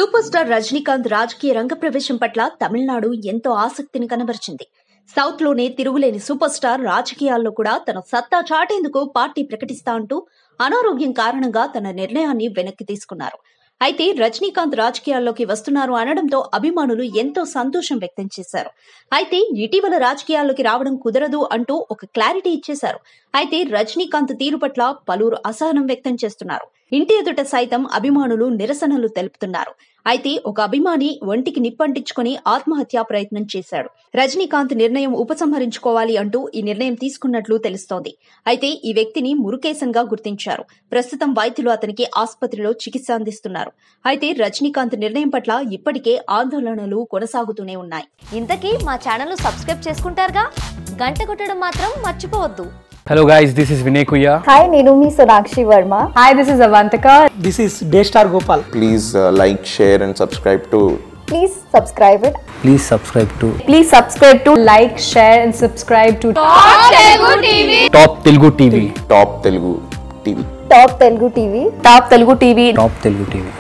Super star Rajinikanth రాజకీయ రంగ ప్రవేశం పట్ల తమిళనాడు ఎంతో ఆసక్తిని కనబరిచింది సౌత్ లోనే తిరుగులేని సూపర్ స్టార్ రాజకీయాల్లో కూడా తన సత్తా చాటేందుకు పార్టీ ప్రకటిస్తా అంటూ అనారోగ్యం కారణంగా తన నిర్ణయాన్ని వెనక్కి తీసుకున్నారు అయితే రజనీకాంత్ రాజకీయాల్లోకి వస్తున్నారు అనడంతో అభిమానులు ఎంతో సంతోషం వ్యక్తం చేశారు అయితే ఇటీవల రాజకీయాల్లోకి రావడం కుదరదు అంటూ ఒక క్లారిటీ ఇచ్చేశారు అయితే రజనీకాంత్ తీరు పట్ల పలువురు అసహనం వ్యక్తం చేస్తున్నారు ఇంటి ఎదుట సైతం అభిమానులు నిరసనలు తెలుపుతున్నారు అయితే ఒక అభిమాని ఒంటికి నిప్పంటించుకుని ఆత్మహత్యా ప్రయత్నం చేశాడు రజనీకాంత్ నిర్ణయం ఉపసంహరించుకోవాలి అంటూ ఈ నిర్ణయం తీసుకున్నట్లు తెలుస్తోంది అయితే ఈ వ్యక్తిని మురుకేశంగా గుర్తించారు ప్రస్తుతం వైద్యులు అతనికి ఆసుపత్రిలో చికిత్స అందిస్తున్నారు అయితే రజనీకాంత్ నిర్ణయం పట్ల ఇప్పటికే ఆందోళనలు కొనసాగుతూనే ఉన్నాయి ఇంతకీ మా ఛానల్ సబ్స్క్రైబ్ చేసుకుంటారుగా గంట కొట్టడం మాత్రం మర్చిపోవద్దు Hello guys, this is Vinay Kuya. Hi, నేను మీ Sonakshi Varma Hi, this is Avantika. This is Daystar Gopal. please uh, like, share, and subscribe to please subscribe it Please subscribe to Please subscribe to like, share, and subscribe to Top Telugu TV. Top Telugu TV. Top Telugu TV Top Telugu TV. Top Telugu TV.